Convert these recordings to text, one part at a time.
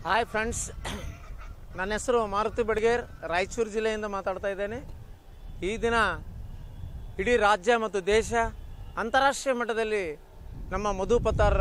hi friends ನನ್ನ ಹೆಸರು ಮಾರುತಿ ಬಡ್ಗೇರ್ ರಾಯಚೂರು ಜಿಲ್ಲೆಯಿಂದ ಮಾತಾಡ್ತಾ ಇದ್ದೇನೆ ಈ ದಿನ ಇಡೀ ರಾಜ್ಯ ಮತ್ತು ದೇಶ ಅಂತಾರಾಷ್ಟ್ರೀಯ ಮಟ್ಟದಲ್ಲಿ ನಮ್ಮ ಮಧು ಪತ್ತಾರರ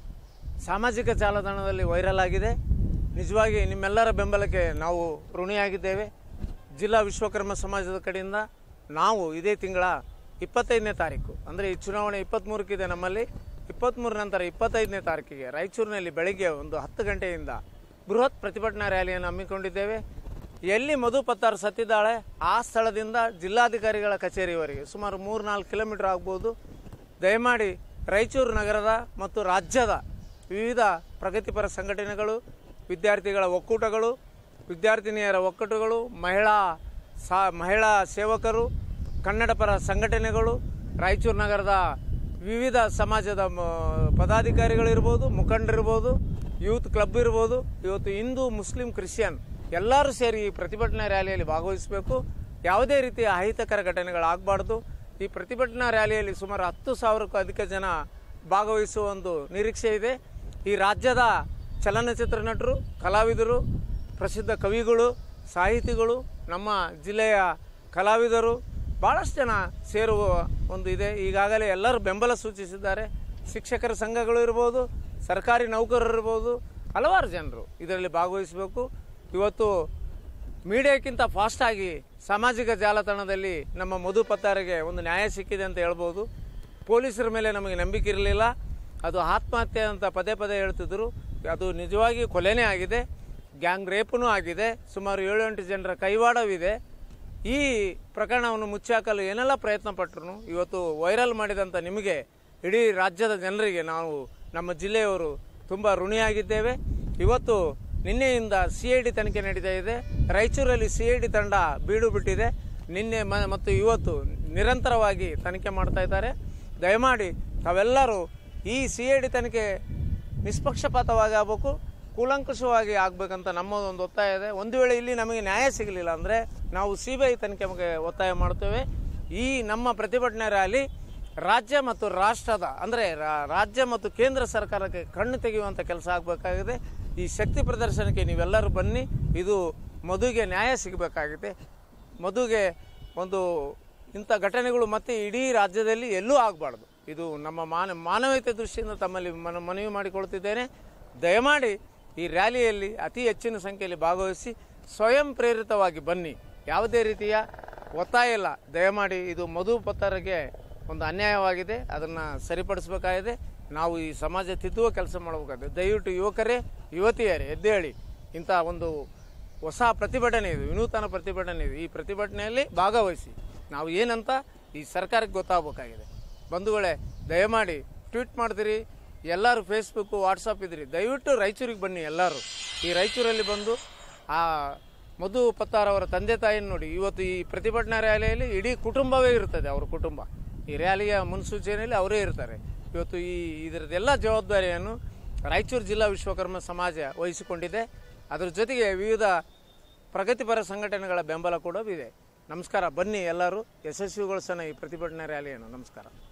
ಸಾಮಾಜಿಕ ಜಾಲತಾಣದಲ್ಲಿ ವೈರಲ್ ಆಗಿದೆ ನಿಜವಾಗಿ ನಿಮ್ಮೆಲ್ಲರ ಬೆಂಬಲಕ್ಕೆ ನಾವು ಋಣಿಯಾಗಿದ್ದೇವೆ ಜಿಲ್ಲಾ ವಿಶ್ವಕರ್ಮ ಸಮಾಜದ ಕಡೆಯಿಂದ ನಾವು ಇದೇ ತಿಂಗಳ ಇಪ್ಪತ್ತೈದನೇ ತಾರೀಕು ಅಂದರೆ ಈ ಚುನಾವಣೆ ಇಪ್ಪತ್ತ್ಮೂರಕ್ಕಿದೆ ನಮ್ಮಲ್ಲಿ ಇಪ್ಪತ್ತ್ಮೂರ ನಂತರ ಇಪ್ಪತ್ತೈದನೇ ತಾರೀಕಿಗೆ ರಾಯಚೂರಿನಲ್ಲಿ ಬೆಳಗ್ಗೆ ಒಂದು ಹತ್ತು ಗಂಟೆಯಿಂದ ಬೃಹತ್ ಪ್ರತಿಭಟನಾ ರ್ಯಾಲಿಯನ್ನು ಹಮ್ಮಿಕೊಂಡಿದ್ದೇವೆ ಎಲ್ಲಿ ಮಧು ಪತ್ತಾರ್ ಸತ್ತಿದ್ದಾಳೆ ಆ ಸ್ಥಳದಿಂದ ಜಿಲ್ಲಾಧಿಕಾರಿಗಳ ಕಚೇರಿವರೆಗೆ ಸುಮಾರು ಮೂರು ನಾಲ್ಕು ಕಿಲೋಮೀಟರ್ ಆಗ್ಬೋದು ದಯಮಾಡಿ ರಾಯಚೂರು ನಗರದ ಮತ್ತು ರಾಜ್ಯದ ವಿವಿಧ ಪ್ರಗತಿಪರ ಸಂಘಟನೆಗಳು ವಿದ್ಯಾರ್ಥಿಗಳ ಒಕ್ಕೂಟಗಳು ವಿದ್ಯಾರ್ಥಿನಿಯರ ಒಕ್ಕೂಟಗಳು ಮಹಿಳಾ ಸಾ ಮಹಿಳಾ ಸೇವಕರು ಕನ್ನಡ ಪರ ಸಂಘಟನೆಗಳು ರಾಯಚೂರು ನಗರದ ವಿವಿಧ ಸಮಾಜದ ಮ- ಪದಾಧಿಕಾರಿಗಳಿರ್ಬೋದು ಮುಖಂಡರಿರ್ಬೋದು ಯೂತ್ ಕ್ಲಬ್ ಇರ್ಬೋದು ಇವತ್ತು ಹಿಂದೂ ಮುಸ್ಲಿಂ ಕ್ರಿಶ್ಚಿಯನ್ ಎಲ್ಲರೂ ಸೇರಿ ಈ ಪ್ರತಿಭಟನಾ ರ್ಯಾಲಿಯಲ್ಲಿ ಭಾಗವಹಿಸಬೇಕು ಯಾವುದೇ ರೀತಿಯ ಅಹಿತಕರ ಘಟನೆಗಳಾಗಬಾರ್ದು ಈ ಪ್ರತಿಭಟನಾ ರ್ಯಾಲಿಯಲ್ಲಿ ಸುಮಾರು ಹತ್ತು ಸಾವಿರಕ್ಕೂ ಅಧಿಕ ಜನ ಭಾಗವಹಿಸುವ ಒಂದು ನಿರೀಕ್ಷೆ ಇದೆ ಈ ರಾಜ್ಯದ ಚಲನಚಿತ್ರ ನಟರು ಕಲಾವಿದರು ಪ್ರಸಿದ್ಧ ಕವಿಗಳು ಸಾಹಿತಿಗಳು ನಮ್ಮ ಜಿಲ್ಲೆಯ ಕಲಾವಿದರು ಭಾಳಷ್ಟು ಜನ ಸೇರುವ ಒಂದು ಇದೆ ಈಗಾಗಲೇ ಎಲ್ಲರೂ ಬೆಂಬಲ ಸೂಚಿಸಿದ್ದಾರೆ ಶಿಕ್ಷಕರ ಸಂಘಗಳು ಇರ್ಬೋದು ಸರ್ಕಾರಿ ನೌಕರರು ಇರ್ಬೋದು ಹಲವಾರು ಜನರು ಇದರಲ್ಲಿ ಭಾಗವಹಿಸಬೇಕು ಇವತ್ತು ಮೀಡಿಯಾಕ್ಕಿಂತ ಫಾಸ್ಟಾಗಿ ಸಾಮಾಜಿಕ ಜಾಲತಾಣದಲ್ಲಿ ನಮ್ಮ ಮಧು ಪತ್ತಾರಿಗೆ ಒಂದು ನ್ಯಾಯ ಸಿಕ್ಕಿದೆ ಅಂತ ಹೇಳ್ಬೋದು ಪೊಲೀಸರ ಮೇಲೆ ನಮಗೆ ನಂಬಿಕೆ ಇರಲಿಲ್ಲ ಅದು ಆತ್ಮಹತ್ಯೆ ಅಂತ ಪದೇ ಪದೇ ಹೇಳ್ತಿದ್ರು ಅದು ನಿಜವಾಗಿ ಕೊಲೆನೇ ಆಗಿದೆ ಗ್ಯಾಂಗ್ ರೇಪೂ ಆಗಿದೆ ಸುಮಾರು ಏಳು ಎಂಟು ಜನರ ಕೈವಾಡವಿದೆ ಈ ಪ್ರಕರಣವನ್ನು ಮುಚ್ಚಾಕಲು ಏನೆಲ್ಲ ಪ್ರಯತ್ನ ಪಟ್ಟರು ಇವತ್ತು ವೈರಲ್ ಮಾಡಿದಂಥ ನಿಮಗೆ ಇಡೀ ರಾಜ್ಯದ ಜನರಿಗೆ ನಾವು ನಮ್ಮ ಜಿಲ್ಲೆಯವರು ತುಂಬ ಋಣಿಯಾಗಿದ್ದೇವೆ ಇವತ್ತು ನಿನ್ನೆಯಿಂದ ಸಿ ಐ ಡಿ ತನಿಖೆ ನಡೀತಾ ಇದೆ ರಾಯಚೂರಲ್ಲಿ ಸಿ ಐ ಡಿ ತಂಡ ಬೀಡು ಬಿಟ್ಟಿದೆ ನಿನ್ನೆ ಮ ಮತ್ತು ಇವತ್ತು ನಿರಂತರವಾಗಿ ತನಿಖೆ ಮಾಡ್ತಾ ಇದ್ದಾರೆ ದಯಮಾಡಿ ತಾವೆಲ್ಲರೂ ಈ ಸಿ ಐ ಡಿ ತನಿಖೆ ನಿಷ್ಪಕ್ಷಪಾತವಾಗಿ ಆಗಬೇಕು ಕೂಲಂಕುಷವಾಗಿ ಆಗ್ಬೇಕಂತ ನಮ್ಮ ಒಂದು ಒತ್ತಾಯ ಇದೆ ಒಂದು ವೇಳೆ ಇಲ್ಲಿ ನಮಗೆ ನ್ಯಾಯ ಸಿಗಲಿಲ್ಲ ಅಂದರೆ ನಾವು ಸಿ ಬಿ ಐ ತನಿಖೆ ಬಗ್ಗೆ ಒತ್ತಾಯ ಮಾಡ್ತೇವೆ ಈ ನಮ್ಮ ಪ್ರತಿಭಟನೆ ರ್ಯಾಲಿ ರಾಜ್ಯ ಮತ್ತು ರಾಷ್ಟ್ರದ ಅಂದರೆ ರಾಜ್ಯ ಮತ್ತು ಕೇಂದ್ರ ಸರ್ಕಾರಕ್ಕೆ ಕಣ್ಣು ತೆಗೆಯುವಂಥ ಕೆಲಸ ಆಗಬೇಕಾಗಿದೆ ಈ ಶಕ್ತಿ ಪ್ರದರ್ಶನಕ್ಕೆ ನೀವೆಲ್ಲರೂ ಬನ್ನಿ ಇದು ಮಧುಗೆ ನ್ಯಾಯ ಸಿಗಬೇಕಾಗಿದೆ ಮಧುಗೆ ಒಂದು ಇಂಥ ಘಟನೆಗಳು ಮತ್ತೆ ಇಡೀ ರಾಜ್ಯದಲ್ಲಿ ಎಲ್ಲೂ ಆಗಬಾರ್ದು ಇದು ನಮ್ಮ ಮಾನ ಮಾನವೀಯತೆ ದೃಷ್ಟಿಯಿಂದ ತಮ್ಮಲ್ಲಿ ಮನ ಮನವಿ ಮಾಡಿಕೊಳ್ತಿದ್ದೇನೆ ದಯಮಾಡಿ ಈ ರ್ಯಾಲಿಯಲ್ಲಿ ಅತಿ ಹೆಚ್ಚಿನ ಸಂಖ್ಯೆಯಲ್ಲಿ ಭಾಗವಹಿಸಿ ಸ್ವಯಂ ಪ್ರೇರಿತವಾಗಿ ಬನ್ನಿ ಯಾವುದೇ ರೀತಿಯ ಒತ್ತಾಯ ಇಲ್ಲ ದಯಮಾಡಿ ಇದು ಮಧು ಪತ್ತರಿಗೆ ಒಂದು ಅನ್ಯಾಯವಾಗಿದೆ ಅದನ್ನು ಸರಿಪಡಿಸಬೇಕಾಗಿದೆ ನಾವು ಈ ಸಮಾಜ ತಿದ್ದುವ ಕೆಲಸ ಮಾಡಬೇಕಾಗಿದೆ ದಯವಿಟ್ಟು ಯುವಕರೇ ಯುವತಿಯರೇ ಎದ್ದೇಳಿ ಇಂಥ ಒಂದು ಹೊಸ ಪ್ರತಿಭಟನೆ ಇದು ವಿನೂತನ ಪ್ರತಿಭಟನೆ ಇದು ಈ ಪ್ರತಿಭಟನೆಯಲ್ಲಿ ಭಾಗವಹಿಸಿ ನಾವು ಏನಂತ ಈ ಸರ್ಕಾರಕ್ಕೆ ಗೊತ್ತಾಗಬೇಕಾಗಿದೆ ಬಂಧುಗಳೇ ದಯಮಾಡಿ ಟ್ವೀಟ್ ಮಾಡ್ತೀರಿ ಎಲ್ಲರೂ ಫೇಸ್ಬುಕ್ಕು ವಾಟ್ಸಪ್ ಇದ್ರಿ ದಯವಿಟ್ಟು ರಾಯಚೂರಿಗೆ ಬನ್ನಿ ಎಲ್ಲರೂ ಈ ರಾಯಚೂರಲ್ಲಿ ಬಂದು ಆ ಮಧು ಪತ್ತಾರ್ ಅವರ ತಂದೆ ತಾಯಿಯನ್ನು ನೋಡಿ ಇವತ್ತು ಈ ಪ್ರತಿಭಟನಾ ರ್ಯಾಲಿಯಲ್ಲಿ ಇಡೀ ಕುಟುಂಬವೇ ಇರ್ತದೆ ಅವ್ರ ಕುಟುಂಬ ಈ ರ್ಯಾಲಿಯ ಮುನ್ಸೂಚನೆಯಲ್ಲಿ ಅವರೇ ಇರ್ತಾರೆ ಇವತ್ತು ಈ ಇದರದ್ದೆಲ್ಲ ಜವಾಬ್ದಾರಿಯನ್ನು ರಾಯಚೂರು ಜಿಲ್ಲಾ ವಿಶ್ವಕರ್ಮ ಸಮಾಜ ವಹಿಸಿಕೊಂಡಿದೆ ಅದರ ಜೊತೆಗೆ ವಿವಿಧ ಪ್ರಗತಿಪರ ಸಂಘಟನೆಗಳ ಬೆಂಬಲ ಕೂಡ ಇದೆ ನಮಸ್ಕಾರ ಬನ್ನಿ ಎಲ್ಲರೂ ಯಶಸ್ವಿಗೊಳಿಸೋಣ ಈ ಪ್ರತಿಭಟನಾ ರ್ಯಾಲಿಯನ್ನು ನಮಸ್ಕಾರ